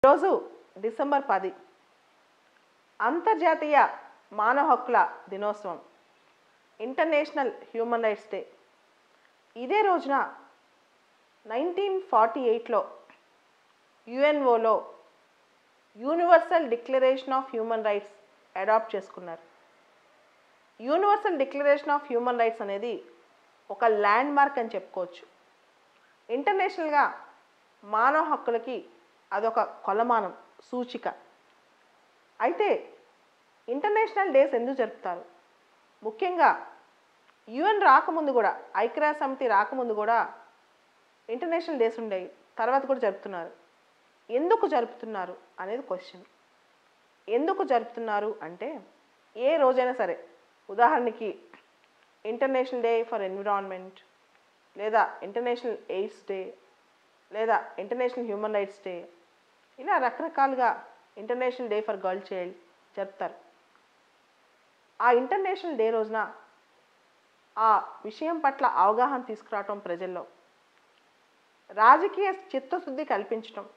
ఈరోజు డిసెంబర్ పది అంతర్జాతీయ మానవ హక్కుల దినోత్సవం ఇంటర్నేషనల్ హ్యూమన్ రైట్స్ డే ఇదే రోజున నైన్టీన్ ఫార్టీ ఎయిట్లో యుఎన్ఓలో universal declaration of human rights adopt చేసుకున్నారు universal declaration of human rights అనేది ఒక ల్యాండ్ మార్క్ అని చెప్పుకోవచ్చు ఇంటర్నేషనల్గా మానవ హక్కులకి అదొక కొలమానం సూచిక అయితే ఇంటర్నేషనల్ డేస్ ఎందుకు జరుపుతారు ముఖ్యంగా యుఎన్ రాకముందు కూడా ఐక్యరాజ్య సమితి రాకముందు కూడా ఇంటర్నేషనల్ డేస్ ఉండేవి తర్వాత కూడా జరుపుతున్నారు ఎందుకు జరుపుతున్నారు అనేది క్వశ్చన్ ఎందుకు జరుపుతున్నారు అంటే ఏ రోజైనా సరే ఉదాహరణకి ఇంటర్నేషనల్ డే ఫర్ ఎన్విరాన్మెంట్ లేదా ఇంటర్నేషనల్ ఎయిడ్స్ డే లేదా ఇంటర్నేషనల్ హ్యూమన్ రైట్స్ డే ఇలా రకరకాలుగా international day for girl child జరుపుతారు ఆ ఇంటర్నేషనల్ డే రోజున ఆ విషయం పట్ల అవగాహన తీసుకురావటం ప్రజల్లో రాజకీయ చిత్తశుద్ధి కల్పించటం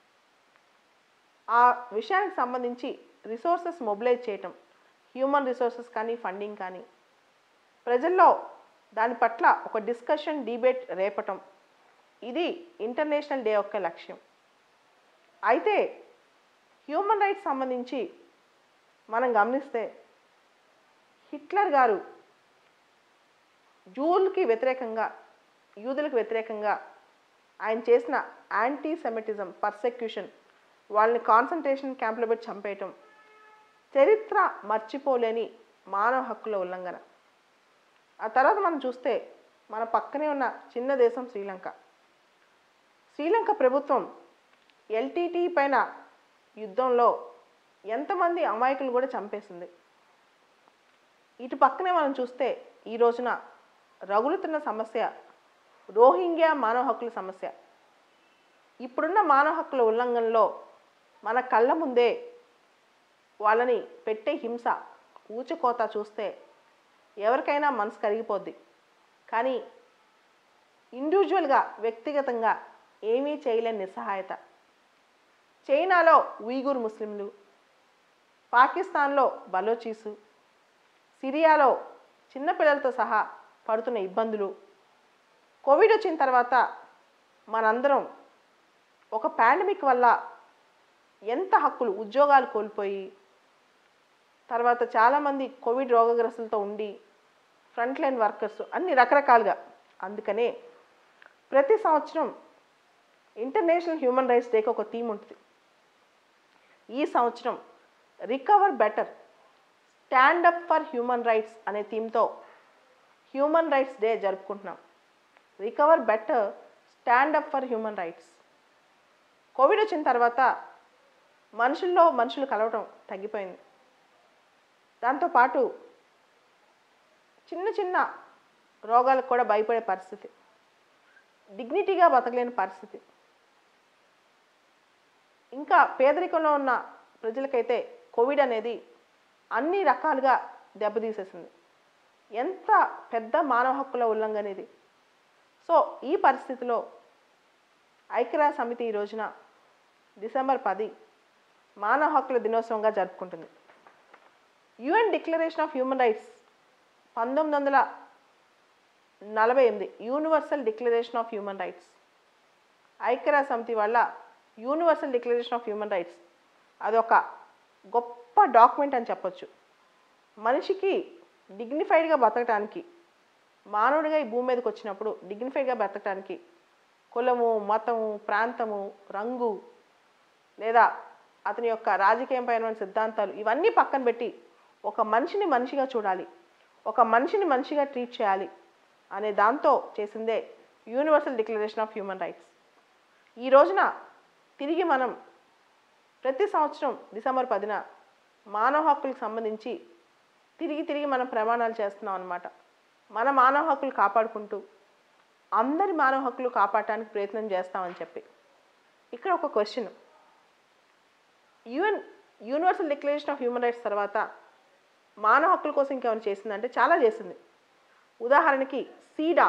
ఆ విషయానికి సంబంధించి రిసోర్సెస్ మొబిలైజ్ చేయటం హ్యూమన్ రిసోర్సెస్ కానీ ఫండింగ్ కానీ ప్రజల్లో దాని పట్ల ఒక డిస్కషన్ డిబేట్ రేపటం ఇది ఇంటర్నేషనల్ డే యొక్క లక్ష్యం అయితే హ్యూమన్ రైట్స్ సంబంధించి మనం గమనిస్తే హిట్లర్ గారు జూల్కి వ్యతిరేకంగా యూదులకు వ్యతిరేకంగా ఆయన చేసిన యాంటీ సెమిటిజం పర్సెక్యూషన్ వాళ్ళని కాన్సన్ట్రేషన్ క్యాంప్లో పెట్టి చంపేయటం చరిత్ర మర్చిపోలేని మానవ హక్కుల ఉల్లంఘన ఆ తర్వాత మనం చూస్తే మన పక్కనే ఉన్న చిన్న దేశం శ్రీలంక శ్రీలంక ప్రభుత్వం ఎల్టీటీ పైన యుద్ధంలో ఎంతమంది అమాయకులు కూడా చంపేసింది ఇటు పక్కనే మనం చూస్తే ఈ రోజున రగులుతున్న సమస్య రోహింగ్యా మానవ హక్కుల సమస్య ఇప్పుడున్న మానవ హక్కుల ఉల్లంఘనలో మన కళ్ళ ముందే వాళ్ళని పెట్టే హింస ఊచకోత చూస్తే ఎవరికైనా మనసు కరిగిపోద్ది కానీ ఇండివిజువల్గా వ్యక్తిగతంగా ఏమీ చేయలేని నిస్సహాయత చైనాలో ఉయిగూర్ ముస్లింలు పాకిస్తాన్లో బలోచీసు సిరియాలో చిన్నపిల్లలతో సహా పడుతున్న ఇబ్బందులు కోవిడ్ వచ్చిన తర్వాత మనందరం ఒక పాండమిక్ వల్ల ఎంత హక్కులు ఉద్యోగాలు కోల్పోయి తర్వాత చాలామంది కోవిడ్ రోగగ్రస్తులతో ఉండి ఫ్రంట్ లైన్ వర్కర్స్ అన్ని రకరకాలుగా అందుకనే ప్రతి సంవత్సరం ఇంటర్నేషనల్ హ్యూమన్ రైట్స్ డేకి ఒక థీమ్ ఉంటుంది ఈ సంవత్సరం recover better stand up for human rights అనే థీమ్తో హ్యూమన్ రైట్స్ డే జరుపుకుంటున్నాం recover better stand up for human rights COVID వచ్చిన తర్వాత మనుషుల్లో మనుషులు కలవటం తగ్గిపోయింది దాంతోపాటు చిన్న చిన్న రోగాలకు కూడా భయపడే పరిస్థితి డిగ్నిటీగా బతకలేని పరిస్థితి ఇంకా పేదరికంలో ఉన్న ప్రజలకైతే కోవిడ్ అనేది అన్ని రకాలుగా దెబ్బతీసేసింది ఎంత పెద్ద మానవ హక్కుల ఉల్లంఘన ఇది సో ఈ పరిస్థితిలో ఐక్యరాజ్య సమితి ఈ రోజున డిసెంబర్ పది మానవ హక్కుల దినోత్సవంగా జరుపుకుంటుంది UN declaration of human rights పంతొమ్మిది వందల నలభై ఎనిమిది universal declaration of human rights ఐక్యరాజ్య సమితి వల్ల universal declaration of human rights అదొక గొప్ప డాక్యుమెంట్ అని చెప్పొచ్చు మనిషికి డిగ్నిఫైడ్గా బతకడానికి మానవుడిగా ఈ భూమి మీదకి వచ్చినప్పుడు డిగ్నిఫైడ్గా బతకడానికి కులము మతము ప్రాంతము రంగు లేదా అతని యొక్క రాజకీయపైన సిద్ధాంతాలు ఇవన్నీ పక్కన పెట్టి ఒక మనిషిని మనిషిగా చూడాలి ఒక మనిషిని మనిషిగా ట్రీట్ చేయాలి అనే దాంతో చేసిందే universal declaration of human rights ఈ రోజున తిరిగి మనం ప్రతి సంవత్సరం డిసెంబర్ పదిన మానవ హక్కులకు సంబంధించి తిరిగి తిరిగి మనం ప్రమాణాలు చేస్తున్నాం అన్నమాట మన మానవ హక్కులు కాపాడుకుంటూ అందరి మానవ హక్కులు కాపాడటానికి ప్రయత్నం చేస్తామని చెప్పి ఇక్కడ ఒక question UN universal declaration of human rights తర్వాత మానవ హక్కుల కోసం ఇంకేమైనా చేసిందంటే చాలా చేసింది ఉదాహరణకి CEDAW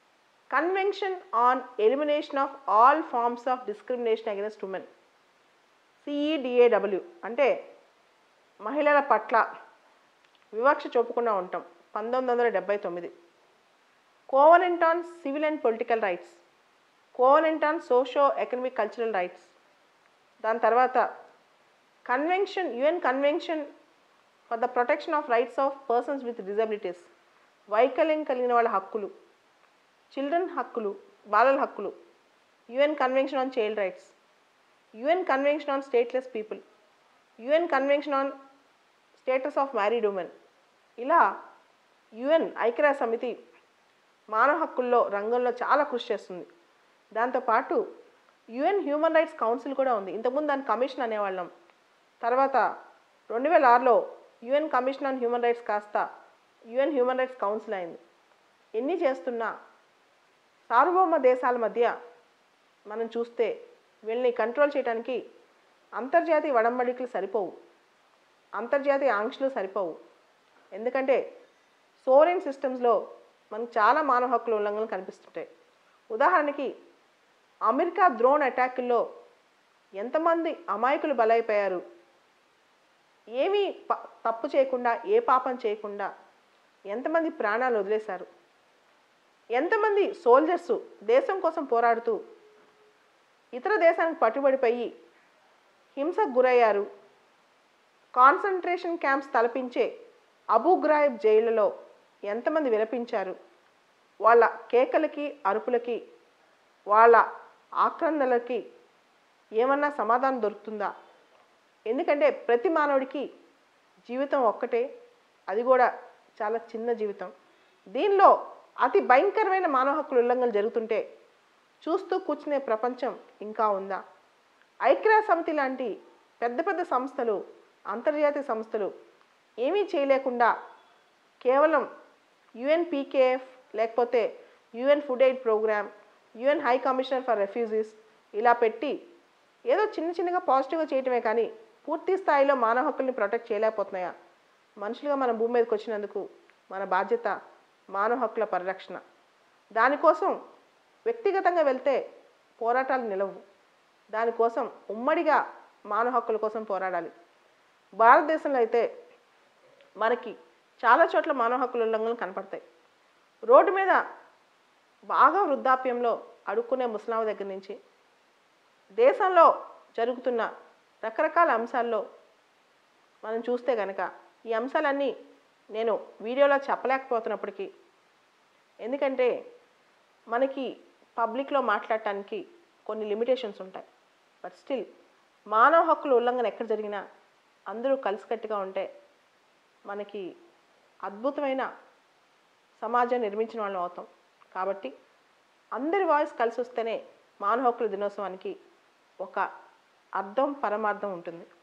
convention on elimination of all forms of discrimination against women C E D A W అంటే మహిళల పట్ల వివక్ష చూపకుండా ఉంటాం పంతొమ్మిది వందల డెబ్బై తొమ్మిది covenant on civil and political rights covenant on socio economic cultural rights దాని తర్వాత convention UN convention for the protection of rights of persons with disabilities వైకల్యం కలిగిన వాళ్ళ హక్కులు చిల్డ్రన్ హక్కులు బాలల హక్కులు UN convention on child rights UN convention on stateless people UN convention on status of married women ఇలా యుఎన్ ఐక్యరాజ్య సమితి మానవ హక్కుల్లో రంగంలో చాలా కృషి చేస్తుంది దాంతోపాటు యుఎన్ హ్యూమన్ రైట్స్ కౌన్సిల్ కూడా ఉంది ఇంతకుముందు దాని కమిషన్ అనేవాళ్ళం తర్వాత రెండు వేల ఆరులో UN commission on human rights కాస్త యుఎన్ హ్యూమన్ రైట్స్ కౌన్సిల్ అయింది ఎన్ని చేస్తున్నా సార్వభౌమ దేశాల మధ్య మనం చూస్తే వీళ్ళని కంట్రోల్ చేయడానికి అంతర్జాతీయ వడంబడికలు సరిపోవు అంతర్జాతీయ ఆంక్షలు సరిపోవు ఎందుకంటే సోరెన్ సిస్టమ్స్లో మనకు చాలా మానవ హక్కుల ఉల్లంఘనలు కనిపిస్తుంటాయి ఉదాహరణకి అమెరికా డ్రోన్ అటాకుల్లో ఎంతమంది అమాయకులు బలైపోయారు ఏమీ ప- తప్పు చేయకుండా ఏ పాపం చేయకుండా ఎంతమంది ప్రాణాలు వదిలేశారు ఎంతమంది సోల్జర్స్ దేశం కోసం పోరాడుతూ ఇతర దేశానికి పట్టుబడిపోయి హింసకు గురయ్యారు కాన్సన్ట్రేషన్ క్యాంప్స్ తలపించే అబూ గ్రాయిబ్ జైలులో ఎంతమంది విలపించారు వాళ్ళ కేకలకి అరుపులకి వాళ్ళ ఆక్రందనలకి ఏమన్నా సమాధానం దొరుకుతుందా ఎందుకంటే ప్రతి మానవుడికి జీవితం ఒక్కటే అది కూడా చాలా చిన్న జీవితం దీనిలో అతి భయంకరమైన మానవ హక్కుల ఉల్లంఘనలు జరుగుతుంటే చూస్తూ కూర్చునే ప్రపంచం ఇంకా ఉందా ఐక్యరాజ్య సమితి లాంటి పెద్ద పెద్ద సంస్థలు అంతర్జాతీయ సంస్థలు ఏమీ చేయలేకుండా కేవలం యుఎన్ పీకేఎఫ్ లేకపోతే UN food aid programme UN high commissioner for refugees ఇలా పెట్టి ఏదో చిన్న చిన్నగా పాజిటివ్గా చేయటమే కానీ పూర్తి స్థాయిలో మానవ హక్కుల్ని ప్రొటెక్ట్ చేయలేకపోతున్నాయా మనుషులుగా మన భూమి మీదకి వచ్చినందుకు మన బాధ్యత మానవ హక్కుల పరిరక్షణ దానికోసం వ్యక్తిగతంగా వెళ్తే పోరాటాలు నిలవు దానికోసం ఉమ్మడిగా మానవ హక్కుల కోసం పోరాడాలి భారతదేశంలో అయితే మనకి చాలా చోట్ల మానవ హక్కుల ఉల్లంఘనలు కనపడతాయి రోడ్డు మీద బాగా వృద్ధాప్యంలో అడుక్కునే ముసలామ దగ్గర నుంచి దేశంలో జరుగుతున్న రకరకాల అంశాల్లో మనం చూస్తే కనుక ఈ అంశాలన్నీ నేను వీడియోలో చెప్పలేకపోతున్నప్పటికీ ఎందుకంటే మనకి పబ్లిక్లో మాట్లాడటానికి కొన్ని లిమిటేషన్స్ ఉంటాయి బట్ స్టిల్ మానవ హక్కుల ఉల్లంఘన ఎక్కడ జరిగినా అందరూ కలిసికట్టుగా ఉంటే మనకి అద్భుతమైన సమాజం నిర్మించిన వాళ్ళం అవుతాం కాబట్టి అందరి వాయిస్ కలిసి వస్తేనే మానవ హక్కుల దినోత్సవానికి ఒక అర్థం పరమార్థం ఉంటుంది